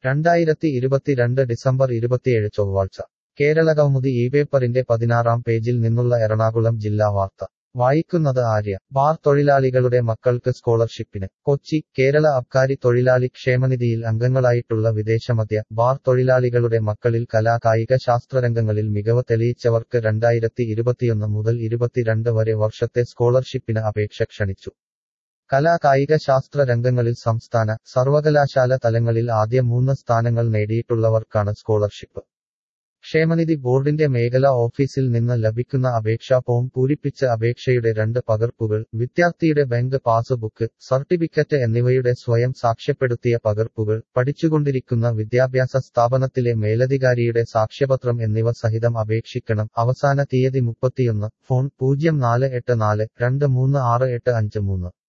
രണ്ടായിരത്തി ഇരുപത്തിരണ്ട് ഡിസംബർ ഇരുപത്തിയേഴ് ചൊവ്വാഴ്ച കേരള കൗമുദി ഈ പേപ്പറിന്റെ പതിനാറാം പേജിൽ നിന്നുള്ള എറണാകുളം ജില്ലാ വാർത്ത വായിക്കുന്നത് ആര്യ ബാർ തൊഴിലാളികളുടെ മക്കൾക്ക് സ്കോളർഷിപ്പിന് കൊച്ചി കേരള അബ്കാരി തൊഴിലാളി ക്ഷേമനിധിയിൽ അംഗങ്ങളായിട്ടുള്ള വിദേശമദ്യ ബാർ തൊഴിലാളികളുടെ മക്കളിൽ കലാ കായിക ശാസ്ത്രരംഗങ്ങളിൽ മികവ് തെളിയിച്ചവർക്ക് രണ്ടായിരത്തി ഇരുപത്തിയൊന്ന് മുതൽ ഇരുപത്തിരണ്ട് വരെ വർഷത്തെ സ്കോളർഷിപ്പിന് അപേക്ഷ ക്ഷണിച്ചു കലാ കായിക ശാസ്ത്ര രംഗങ്ങളിൽ സംസ്ഥാന സർവകലാശാല തലങ്ങളിൽ ആദ്യ മൂന്ന് സ്ഥാനങ്ങൾ നേടിയിട്ടുള്ളവർക്കാണ് സ്കോളർഷിപ്പ് ക്ഷേമനിധി ബോർഡിന്റെ മേഖലാ ഓഫീസിൽ നിന്ന് ലഭിക്കുന്ന അപേക്ഷാ ഫോം പൂരിപ്പിച്ച അപേക്ഷയുടെ രണ്ട് പകർപ്പുകൾ വിദ്യാർത്ഥിയുടെ ബാങ്ക് പാസ്ബുക്ക് സർട്ടിഫിക്കറ്റ് എന്നിവയുടെ സ്വയം സാക്ഷ്യപ്പെടുത്തിയ പകർപ്പുകൾ പഠിച്ചുകൊണ്ടിരിക്കുന്ന വിദ്യാഭ്യാസ സ്ഥാപനത്തിലെ മേലധികാരിയുടെ സാക്ഷ്യപത്രം എന്നിവ സഹിതം അപേക്ഷിക്കണം അവസാന തീയതി മുപ്പത്തിയൊന്ന് ഫോൺ പൂജ്യം നാല് എട്ട് നാല് രണ്ട് മൂന്ന് ആറ് എട്ട് അഞ്ച് മൂന്ന്